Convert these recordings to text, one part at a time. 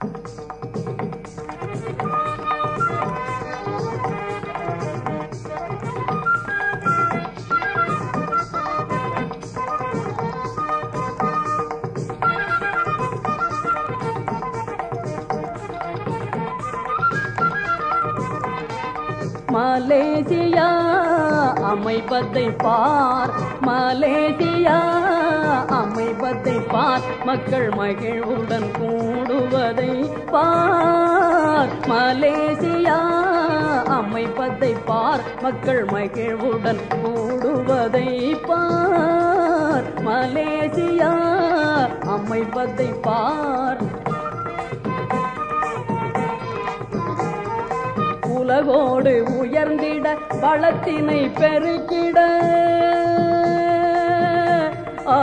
Malaysia அமைப்பதை பார் Malaysia அமைப்பதை பார் மக்கள் மகிழ்வுடன் கூடுவதை பார் மலேசியா அமைப்பதை பார் மக்கள் மகிழ்வுடன் கூடுவதை பார் மலேசியா அமைப்பதை பார் உலகோடு உயர்ந்திட வளத்தினை பெருக்கிட ஆ,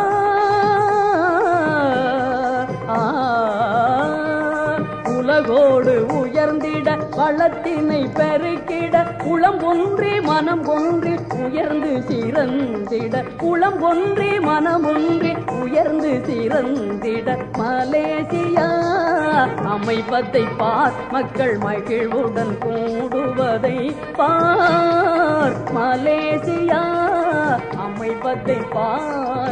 ஆ, உலகோடு உயர்ந்திட வளத்தினை பெருக்கிட குளம் ஒன்றி மனம் ஒன்றி உயர்ந்து சிறந்திட குளம் ஒன்றி மனம் ஒன்றி உயர்ந்து சிறந்திட மலேசியா அமைப்பதை பார் மக்கள் மகிழ்வுடன் கூடுவதை பார் மலேசியா அமைப்பதை பார்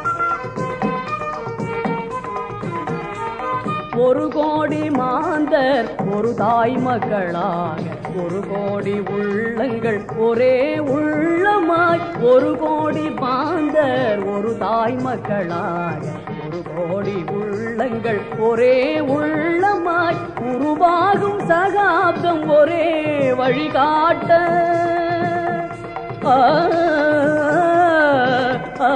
ஒரு கோடி மாந்தர் ஒரு தாய் மக்களாக ஒரு கோடி உள்ளங்கள் ஒரே உள்ளமாய் ஒரு கோடி மாந்தர் ஒரு தாய் மக்களாக ஒரு கோடி உள்ளங்கள் ஒரே உள்ளமாய் உருவாகும் சகாப்தம் ஒரே வழிகாட்ட ஆ, ஆ,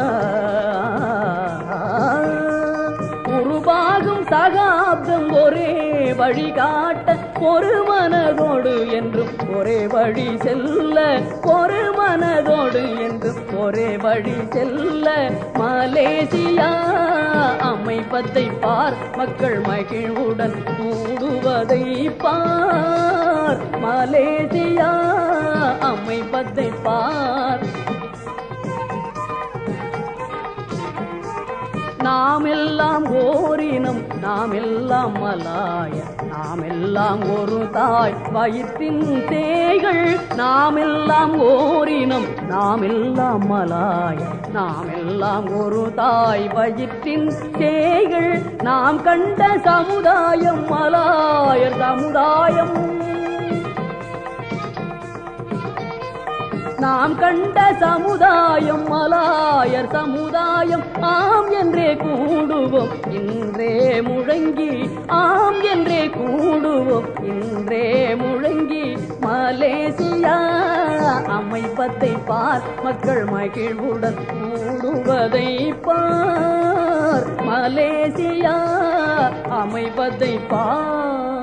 உருவாகும் சகாப்தம் ஒரே வழிகாட்ட ஒரு மனதோடு என்றும் ஒரே வழி செல்ல ஒரு மனதோடு என்றும் ஒரே வழி செல்ல மலேசியா அமைப்பதை பார் மக்கள் மகிழ்வுடன் கூடுவதை பார் மலேசியா அமைப்பதை பார் நாம் எல்லாம் ஓரினம் நாம் எல்லாம் மலாய நாம் எல்லாம் ஒரு தாய் வயிற்றின் தேய்கள் நாம் எல்லாம் ஓரினம் நாம் எல்லாம் மலாய நாம் எல்லாம் ஒரு தாய் வயிற்றின் தேய்கள் நாம் கண்ட சமுதாயம் மலாயர் சமுதாயம் நாம் கண்ட சமுதாயம் மலாயர் சமுதாயம் ஆம் என்றே கூடுவோம் இன்றே முழங்கி ஆம் என்றே கூடுவோம் இன்றே முழங்கி மலேசியா அமைப்பதை பார் மக்கள் மகிழ்வுடன் கூடுவதை பார் மலேசியா அமைப்பதை பார்